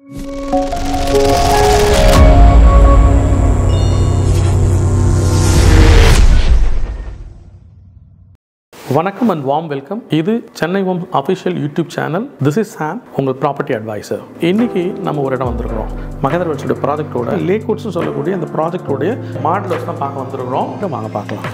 வணக்கம் and warm welcome இது Chennai home official YouTube channel this is Sam உங்கள் property advisor இன்னைக்கு நம்ம ஒரு இடம் வந்திருக்கிறோம் மகேந்திர வச்சுடைய ப்ராஜெக்டோட லேக்வுட்ஸ்னு சொல்லக்கூடிய அந்த ப்ராஜெக்டோடைய மாடலர்ஸ் தான் பார்க்க வந்திருக்கிறோம் இதை வாங்க பார்க்கலாம்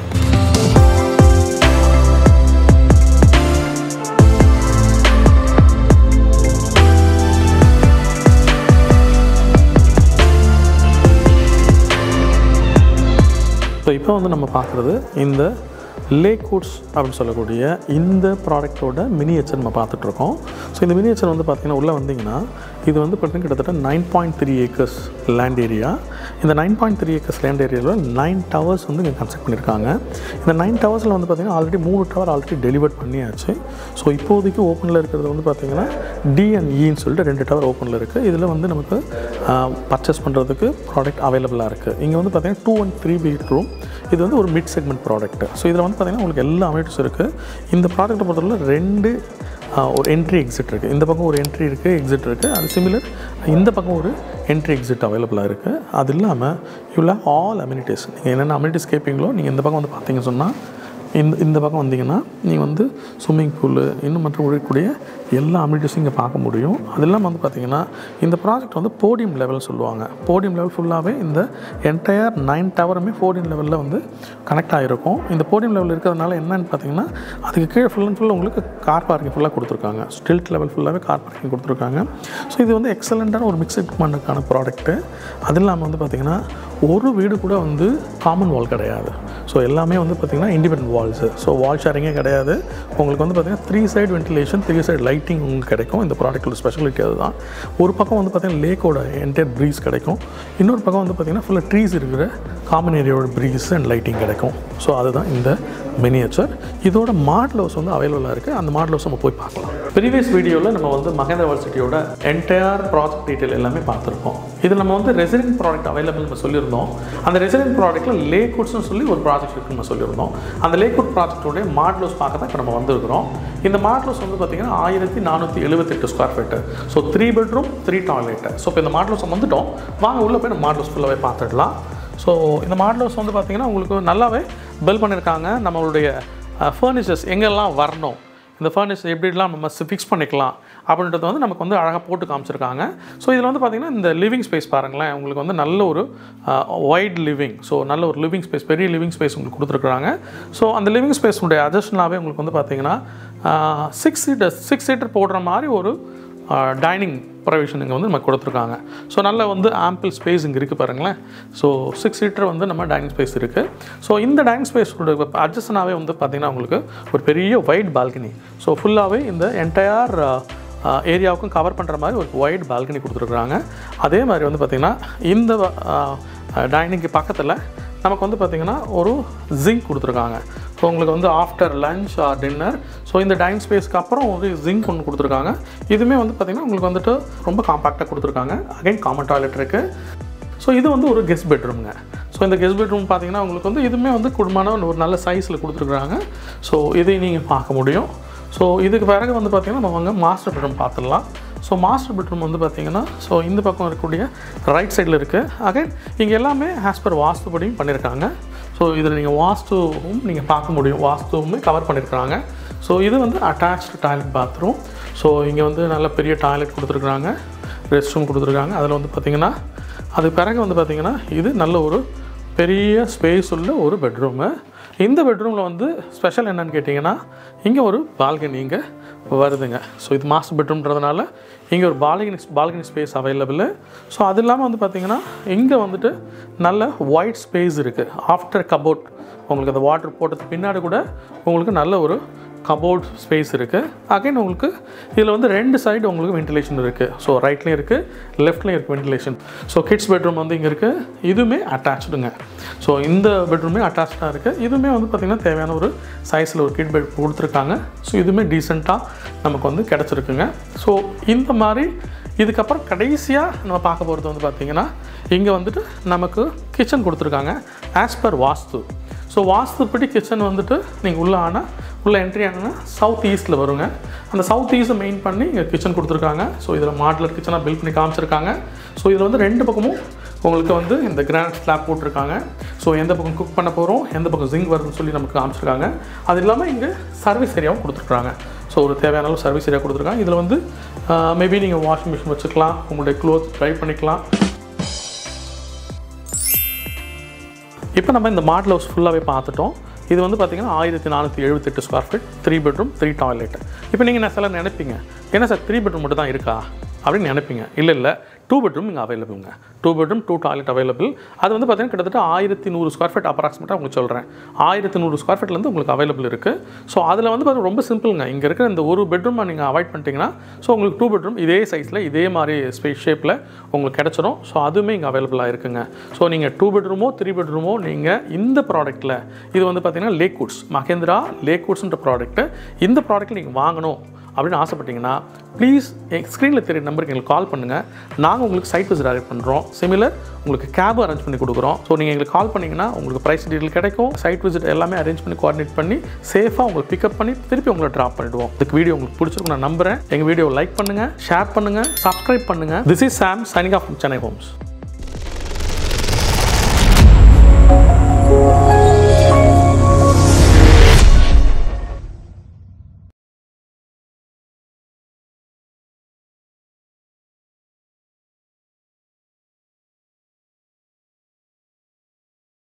ஸோ இப்போ வந்து நம்ம பார்க்குறது இந்த லேக்வுட்ஸ் அப்படின்னு சொல்லக்கூடிய இந்த ப்ராடக்ட்டோட மினியேச்சர் நம்ம பார்த்துட்ருக்கோம் ஸோ இந்த மினியேச்சர் வந்து பார்த்திங்கன்னா உள்ளே வந்தீங்கன்னா இது வந்து பார்த்திங்கன்னா கிட்டத்தட்ட nine point three acres land area இந்த nine point three acres land ஏரியாவில் நைன் டவர்ஸ் வந்து இங்கே கன்ஸ்ட்ரக்ட் பண்ணியிருக்காங்க இந்த நைன் டவர்ஸில் வந்து பார்த்திங்கன்னா ஆல்ரெடி மூணு டவர் ஆல்ரெடி டெலிவர்ட் பண்ணியாச்சு ஸோ இப்போதைக்கு ஓப்பனில் இருக்கிறது வந்து பார்த்திங்கன்னா டிஎன்இன்னு சொல்லிட்டு ரெண்டு டவர் ஓப்பனில் இருக்குது இதில் வந்து நமக்கு பர்ச்சேஸ் பண்ணுறதுக்கு ப்ராடக்ட் அவைலபிளாக இருக்குது இங்கே வந்து பார்த்திங்கன்னா டூ அண்ட் த்ரீ பெட்ரூம் இது வந்து ஒரு மிட் செக்மெண்ட் ப்ராடக்ட் ஸோ இதில் வந்து பார்த்திங்கன்னா உங்களுக்கு எல்லா அமெனிட்டிஸ் இருக்குது இந்த ப்ராடக்ட்டை பொறுத்தவரை ரெண்டு ஆஹ், ஒரு என்ட்ரி எக்ஸிட் இருக்குது இந்த பக்கம் ஒரு என்ட்ரி இருக்குது எக்ஸிட் இருக்குது அது சிமிலர் இந்த பக்கம் ஒரு என்ட்ரி எக்ஸிட் அவைலபிளாக இருக்குது அது இல்லாமல் இவ்வளோ ஆல் அம்யூனிட்டிஸ் நீங்கள் என்னென்ன அம்யூனிட்டிஸ் கேட்பீங்களோ நீங்கள் இந்த பக்கம் வந்து பார்த்தீங்க சொன்னால் இந்த இந்த பக்கம் வந்தீங்கன்னா நீங்கள் வந்து ஸ்விம்மிங் பூலு இன்னும் மற்ற இருக்கக்கூடிய எல்லா அம்யூனிட்டிஸும் இங்கே பார்க்க முடியும் அது இல்லாமல் வந்து பார்த்தீங்கன்னா இந்த ப்ராஜெக்ட் வந்து போடியம் லெவல் சொல்லுவாங்க போடியம் லெவல் ஃபுல்லாகவே இந்த என்டையர் நைன் டவருமே போடியம் லெவலில் வந்து கனெக்ட் ஆகிருக்கும் இந்த போடியம் லெவல் இருக்கிறதுனால என்னன்னு பார்த்தீங்கன்னா அதுக்கு கீழே ஃபுல் அண்ட் ஃபுல் உங்களுக்கு கார் பார்க்கிங் ஃபுல்லாக கொடுத்துருக்காங்க ஸ்டில்ட் லெவல் ஃபுல்லாகவே கார் பார்க்கிங் கொடுத்துருக்காங்க ஸோ இது வந்து எக்ஸலண்ட்டான ஒரு மிக்சட் பண்ணுக்கான ப்ராடக்ட்டு அது இல்லாமல் வந்து பார்த்திங்கன்னா ஒரு வீடு கூட வந்து காமன் வால் கிடையாது ஸோ எல்லாமே வந்து பார்த்திங்கன்னா இண்டிபெண்டன்ட் வால்ஸு ஸோ வால் ஷேரிங்கே கிடையாது உங்களுக்கு வந்து பார்த்திங்கன்னா three side ventilation three side lighting உங்களுக்கு கிடைக்கும் இந்த ப்ராடக்ட்டோட ஸ்பெஷாலிட்டி அதுதான் ஒரு பக்கம் வந்து பார்த்திங்கன்னா லேக்கோட என்டையர் ப்ரீஸ் கிடைக்கும் இன்னொரு பக்கம் வந்து பார்த்திங்கன்னா ஃபுல்லாக ட்ரீஸ் இருக்கிற காமன் ஏரியாவோட ப்ரீஸ் அண்ட் லைட்டிங் கிடைக்கும் ஸோ அதுதான் இந்த மினியேச்சர் இதோட மாடல் ஹவுஸ் வந்து அவைலபிளாக இருக்குது அந்த மாடல் ஹவுஸ் நம்ம போய் பார்க்கலாம் ப்ரீவியஸ் வீடியோவில் நம்ம வந்து மகேந்திர யூனிவர்சிட்டியோட என்டையர் ப்ராஜெக்ட் டீட்டெயில் எல்லாமே பார்த்துருப்போம் இதில் நம்ம வந்து ரெசிடென்ட் ப்ராடக்ட் அவைலபிள் நம்ம சொல்லியிருந்தோம் அந்த ரெசிடென்ட் ப்ராடக்ட்டில் லேக்வுட்ஸ்னு சொல்லி ஒரு ப்ராஜெக்ட் இருக்குன்னு நம்ம சொல்லியிருந்தோம் அந்த லேக்வுட் ப்ராஜெக்டோடைய மாடல் ஹவுஸ் பார்க்க தான் இப்போ நம்ம வந்திருக்கிறோம் இந்த மாடல் ஹவுஸ் வந்து பார்த்திங்கன்னா ஆயிரத்தி நானூற்றி எழுபத்தெட்டு square feet so three bedroom three toilet so இப்போ இந்த மாடல் ஹவுஸ் வந்துட்டோம் வாங்க உள்ளே போய் நம்ம மாடல் ஹவுஸ் ஃபுல்லாகவே பார்த்துடலாம் ஸோ இந்த மாடல் ஹவுஸ் வந்து பார்த்திங்கன்னா உங்களுக்கு நல்லாவே பில் பண்ணியிருக்காங்க நம்மளுடைய ஃபர்னிச்சர்ஸ் எங்கெல்லாம் வரணும் இந்த ஃபர்னிச்சர் எப்படிலாம் நம்ம ஃபிக்ஸ் பண்ணிக்கலாம் அப்படின்றது வந்து நமக்கு வந்து அழகாக போட்டு காமிச்சிருக்காங்க ஸோ இதில் வந்து பார்த்திங்கன்னா இந்த லிவிங் ஸ்பேஸ் பாருங்களேன் உங்களுக்கு வந்து நல்ல ஒரு வைட் லிவிங் ஸோ நல்ல ஒரு லிவிங் ஸ்பேஸ் பெரிய லிவிங் ஸ்பேஸ் உங்களுக்கு கொடுத்துருக்குறாங்க ஸோ அந்த லிவிங் ஸ்பேஸுடைய அட்ஜஸ்ட்னாவே உங்களுக்கு வந்து பார்த்திங்கன்னா சிக்ஸ் சீட்டர் சிக்ஸ் சீட்டர் போடுற மாதிரி ஒரு டைனிங் ப்ரொவிஷன் இங்கே வந்து நமக்கு கொடுத்துருக்காங்க ஸோ நல்ல வந்து ஆம்பிள் ஸ்பேஸ் இங்கே இருக்குது பாருங்களேன் ஸோ சிக்ஸ் சீட்டர் வந்து நம்ம டைனிங் ஸ்பேஸ் இருக்குது ஸோ இந்த டைனிங் ஸ்பேஸோட அட்ஜஸ்டனாகவே வந்து பார்த்திங்கன்னா உங்களுக்கு ஒரு பெரிய வைட் பால்கனி ஸோ ஃபுல்லாகவே இந்த என்டையர் ஏரியாவுக்கும் கவர் பண்ணுற மாதிரி ஒரு வைட் பால்கனி கொடுத்துருக்குறாங்க அதே மாதிரி வந்து பார்த்திங்கன்னா இந்த டைனிங்க்கு பக்கத்தில் நமக்கு வந்து பார்த்திங்கன்னா ஒரு ஜிங்க் கொடுத்துருக்காங்க ஸோ உங்களுக்கு வந்து after lunch or dinner so இந்த டைம் ஸ்பேஸ்க்கு அப்புறம் ஒரு ஜிங்க் ஒன்று கொடுத்துருக்காங்க இதுவுமே வந்து பார்த்திங்கன்னா உங்களுக்கு வந்துட்டு ரொம்ப காம்பாக்டாக கொடுத்துருக்காங்க அகைன் காமன் டாய்லெட் இருக்குது ஸோ இது வந்து ஒரு கெஸ்ட் பெட்ரூம்ங்க ஸோ இந்த கெஸ்ட் பெட்ரூம் பார்த்தீங்கன்னா உங்களுக்கு வந்து இதுவுமே வந்து குடும்பமான ஒரு நல்ல சைஸில் கொடுத்துருக்குறாங்க ஸோ இதை நீங்கள் பார்க்க முடியும் ஸோ இதுக்கு பிறகு வந்து பார்த்திங்கன்னா நம்ம வந்து மாஸ்டர் பெட்ரூம் பார்த்துடலாம் ஸோ மாஸ்டர் பெட்ரூம் வந்து பார்த்திங்கன்னா ஸோ இந்த பக்கம் இருக்கக்கூடிய ரைட் சைடில் இருக்குது அகைன் இங்கே எல்லாமே ஆஸ் பர் வாஸ்துபடியும் பண்ணியிருக்காங்க ஸோ இதில் நீங்கள் வாஸ்துவும் நீங்கள் பார்க்க முடியும் வாஸ்துவுமே கவர் பண்ணியிருக்காங்க ஸோ இது வந்து அட்டாச்டு டாய்லெட் பாத்ரூம் ஸோ இங்கே வந்து நல்ல பெரிய டாய்லெட் கொடுத்துருக்குறாங்க ரெஸ்ட் ரூம் கொடுத்துருக்காங்க அதில் வந்து பார்த்திங்கன்னா அது பிறகு வந்து பார்த்திங்கன்னா இது நல்ல ஒரு பெரிய ஸ்பேஸ் உள்ள ஒரு பெட்ரூமு இந்த பெட்ரூமில் வந்து ஸ்பெஷல் என்னன்னு கேட்டிங்கன்னா இங்கே ஒரு பால்கனி இங்கே வருதுங்க ஸோ இது மாஸ்டர் பெட்ரூம்ன்றதுனால இங்கே ஒரு balcony balcony space available so அது இல்லாமல் வந்து பார்த்திங்கன்னா இங்கே வந்துட்டு நல்ல ஒயிட் ஸ்பேஸ் இருக்குது ஆஃப்டர் கபோர்ட் உங்களுக்கு அந்த வாட்டர் போட்டதுக்கு பின்னாடி கூட உங்களுக்கு நல்ல ஒரு கபோர்ட் ஸ்பேஸ் இருக்குது அகைன் உங்களுக்கு இதில் வந்து ரெண்டு சைடு உங்களுக்கு வென்டிலேஷன் இருக்குது ஸோ ரைட்லேயும் இருக்குது லெஃப்ட்லேயும் இருக்குது வென்டிலேஷன் ஸோ கிட்ஸ் பெட்ரூம் வந்து இங்கே இருக்குது இதுவுமே அட்டாச்சுடுங்க ஸோ இந்த பெட்ரூமே அட்டாச்சாக இருக்குது இதுவுமே வந்து பார்த்திங்கன்னா தேவையான ஒரு சைஸில் ஒரு கிட் பெட் கொடுத்துருக்காங்க ஸோ இதுவுமே டீசெண்டாக நமக்கு வந்து கிடச்சிருக்குங்க ஸோ இந்த மாதிரி இதுக்கப்புறம் கடைசியாக நம்ம பார்க்க போகிறது வந்து பார்த்திங்கன்னா இங்கே வந்துட்டு நமக்கு கிச்சன் கொடுத்துருக்காங்க ஆஸ் பர் வாஸ்து ஸோ வாஸ்துப்படி கிச்சன் வந்துட்டு நீங்கள் உள்ள ஆனால் உள்ள என்ட்ரி ஆனா சவுத் ஈஸ்ட்டில் வருங்க அந்த சவுத் ஈஸ்ட்டை மெயின் பண்ணி இங்கே கிச்சன் கொடுத்துருக்காங்க ஸோ இதில் மாடலர் கிச்சனாக பில்ட் பண்ணி காமிச்சிருக்காங்க ஸோ இதில் வந்து ரெண்டு பக்கமும் உங்களுக்கு வந்து இந்த கிராண்ட் ஸ்லாப் போட்டிருக்காங்க ஸோ எந்த பக்கம் குக் பண்ண போகிறோம் எந்த பக்கம் ஜிங் வருதுன்னு சொல்லி நமக்கு காமிச்சிருக்காங்க அது இல்லாமல் இங்கே சர்வீஸ் ஏரியாவும் கொடுத்துருக்காங்க ஸோ ஒரு தேவையான அளவு சர்வீஸ் ஏரியா கொடுத்துருக்காங்க இதில் வந்து மேபி நீங்கள் வாஷிங் மிஷின் வச்சுக்கலாம் உங்களுடைய க்ளோத் ட்ரை பண்ணிக்கலாம் இப்போ நம்ம இந்த மாடல் ஹவுஸ் ஃபுல்லாகவே பார்த்துட்டோம் இது வந்து பார்த்தீங்கன்னா ஆயிரத்தி நானூற்றி எழுபத்தெட்டு square feet three bedroom three toilet இப்போ நீங்கள் என்ன சில நினைப்பீங்க என்ன சார் த்ரீ பெட்ரூம் மட்டும் தான் இருக்கா அப்படின்னு நினைப்பீங்க இல்லை இல்லை டூ பெட்ரூம் இங்கே அவைலபிளுங்க two bedroom two toilet available அது வந்து பார்த்தீங்கன்னா கிட்டத்தட்ட ஆயிரத்தி நூறு ஸ்கொயர் ஃபீட் அப்ராக்சிமேட்டாக உங்களுக்கு சொல்கிறேன் ஆயிரத்தி நூறு ஸ்கொயர் ஃபீட்லேருந்து உங்களுக்கு அவைலபிள் இருக்குது ஸோ அதில் வந்து பார்த்தீங்கன்னா ரொம்ப சிம்பிளுங்க இங்கே இருக்கிற இந்த ஒரு பெட்ரூமை நீங்கள் அவாய்ட் பண்ணிட்டீங்கன்னா ஸோ உங்களுக்கு டூ பெட்ரூம் இதே சைஸில் இதே மாதிரி ஸ்பேஸ் ஷேப்பில் உங்களுக்கு கிடச்சிரும் ஸோ அதுவுமே இங்கே அவைலபிளாக இருக்குங்க ஸோ நீங்கள் டூ பெட்ரூமோ த்ரீ பெட்ரூமோ நீங்கள் இந்த ப்ராடக்ட்டில் இது வந்து பார்த்தீங்கன்னா லேக்வுட்ஸ் மகேந்திரா லேக்வுட்ஸ்ன்ற ப்ராடக்ட்டு இந்த ப்ராடக்ட் நீங்கள் வாங்கணும் அப்படின்னு ஆசைப்பட்டீங்கன்னா ப்ளீஸ் என் ஸ்க்ரீனில் தெரிய நம்பருக்கு எங்களுக்கு கால் பண்ணுங்கள் நாங்கள் உங்களுக்கு சைட் விசிட் அரேஞ்ச் பண்ணுறோம் சிமிலர் உங்களுக்கு கேப் அரேஞ்ச் பண்ணி கொடுக்குறோம் ஸோ நீங்கள் எங்களுக்கு கால் பண்ணிங்கன்னா உங்களுக்கு ப்ரைஸ் டீட்டெயில் கிடைக்கும் சைட் விசிட் எல்லாமே அரேஞ்ச் பண்ணி கோஆர்டினேட் பண்ணி சேஃபாக உங்களுக்கு பிக்கப் பண்ணி திருப்பி உங்களை ட்ராப் பண்ணிவிடுவோம் இதுக்கு வீடியோ உங்களுக்கு பிடிச்சிருக்கும் நான் நம்புறேன் எங்கள் வீடியோ லைக் பண்ணுங்கள் ஷேர் பண்ணுங்கள் சப்ஸ்கிரைப் பண்ணுங்கள் this is Sam signing off Chennai Holmes